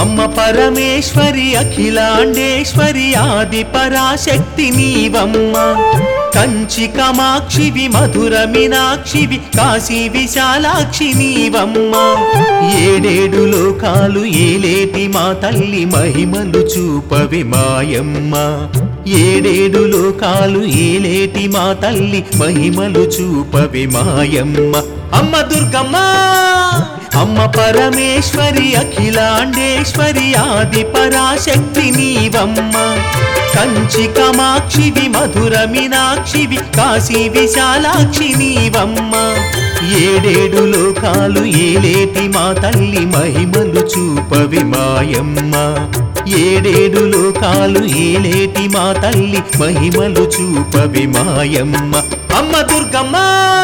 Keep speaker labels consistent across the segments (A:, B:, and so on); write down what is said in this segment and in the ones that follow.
A: అమ్మ పరమేశ్వరి అఖిలాండేశ్వరి ఆది పరాశక్తి నీవమ్మ కంచి కమాక్షివి మధుర మీనాక్షివి కాశీ విశాలాక్షి నీవమ్మ ఏడేడు లోకాలు ఏలేటి మా తల్లి మహిమలు చూపవి మాయమ్మ ఏడేడు లోకాలు ఏలేటి మా తల్లి మహిమలు చూపవి మాయమ్మ అమ్మ దుర్గమ్మ అమ్మ పరమేశ్వరి అఖిలాండేశ్వరి ఆది పరాశక్తి నీవమ్మ కంచి కమాక్షివి మధుర మీనాక్షివి కాశీ విశాలాక్షి నీవమ్మ ఏడేడు లోకాలు ఏలేటి మా తల్లి మహిమలు చూపవి మాయమ్మ ఏడేడు లోకాలు ఏలేటి మా తల్లి మహిమలు చూపవి మాయమ్మ అమ్మ దుర్గమ్మ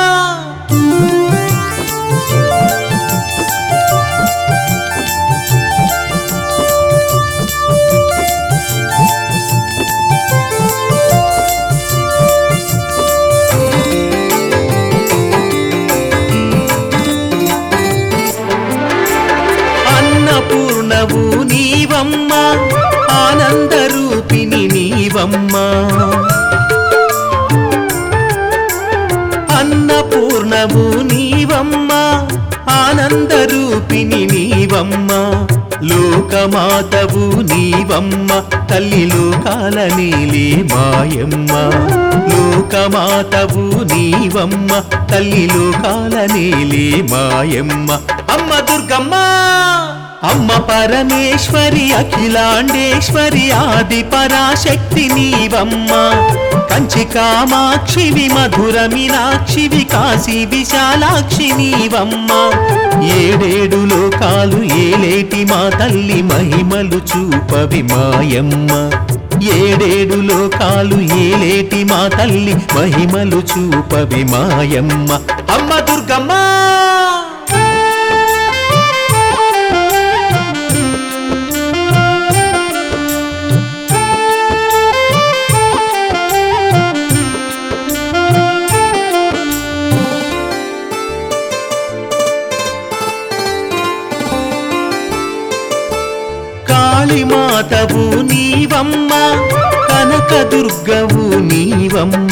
A: అన్నపూర్ణవు నీవమ్మ ఆనందరూపిణి నీవమ్మ అన్నపూర్ణవు నీవమ్మ ఆనందరూపిణి నీవమ్మ లోకమాతవు నీవమ్మ తల్లి లోకాల నీలే మాయమ్మ లోకమాతవు నీవమ్మ తల్లి లోకాల నీలే మాయమ్మ అమ్మ దుర్గమ్మ అమ్మ పరమేశ్వరి అఖిలాండేశ్వరి ఆది పరాశక్తి నీవమ్మ కంచి కామాక్షివి మధుర మీనాక్షివి కాశీ విశాలాక్షి నీవమ్మ ఏడేడు లోకాలు ఏలేటి మా తల్లి మహిమలు చూపవి మాయమ్మ ఏడేడు లోకాలు ఏలేటి మా తల్లి మహిమలు చూపవి మాయమ్మ అమ్మ దుర్గమ్మ కాళీమాతవు నీవమ్మ కనక దుర్గవు నీవమ్మ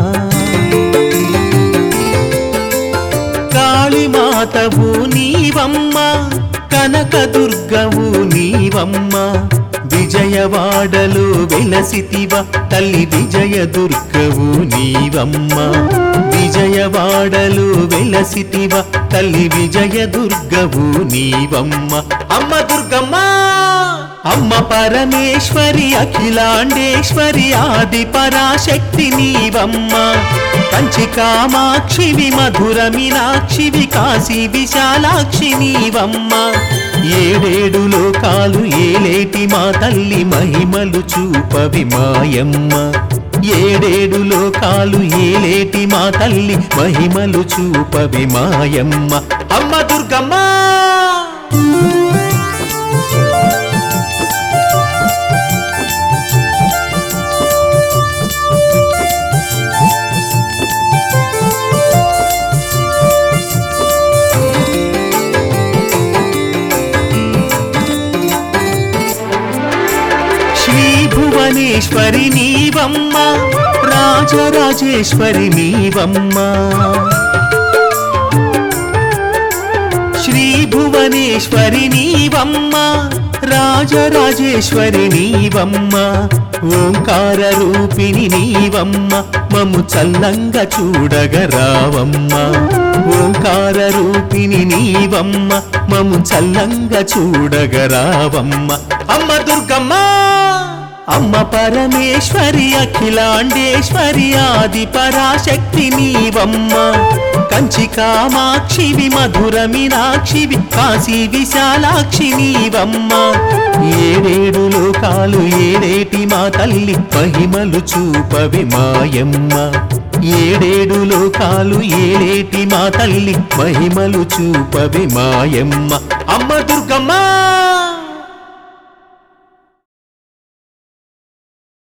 A: కాళీమాతవు నీవమ్మ కనక దుర్గవు నీవమ్మ విజయవాడలో వెలసితివ తల్లి విజయ దుర్గవు నీవమ్మ విజయవాడలో వెలసితివ తల్లి విజయ దుర్గవు నీవమ్మ అమ్మ దుర్గమ్మ అమ్మ పరమేశ్వరి అఖిలాండేశ్వరి ఆది పరాశక్తి నీవమ్మ కంచి కామాక్షివి మధుర మీనాక్షివి కాశీ విశాలాక్షి నీవమ్మ ఏడేడు లోకాలు ఏలేటి మా తల్లి మహిమలు చూపవి మాయమ్మ ఏడేడు లోకాలు ఏలేటి మా తల్లి మహిమలు చూపవి మాయమ్మ అమ్మ దుర్గమ్మ శ్రీ భువనేశ్వరి నీవమ్మ రాజరాజేశ్వరి నీవమ్మ శ్రీ భువనేశ్వరి నీవమ్మ రాజరాజేశ్వరి నీవమ్మ ఓంకార రూపిణి నీవమ్మ మము చల్లంగా చూడగరావమ్మ ఓంకార రూపిణి నీవమ్మ మము చల్లంగా చూడగరావమ్మ అమ్మ దుర్గమ్మ అమ్మ పరమేశ్వరి అఖిలాండేశ్వరి ఆది పరాశక్తి నీవమ్మ కంచి కామాక్షివి మధుర మీనాక్షివి కాశీ విశాలాక్షి నీవమ్మ ఏడేడు లోకాలు ఏడేటి మా తల్లి మహిమలు చూపవి మాయమ్మ ఏడేడు లోకాలు ఏడేటి మా తల్లి మహిమలు చూపవి మాయమ్మ అమ్మ దుర్గమ్మ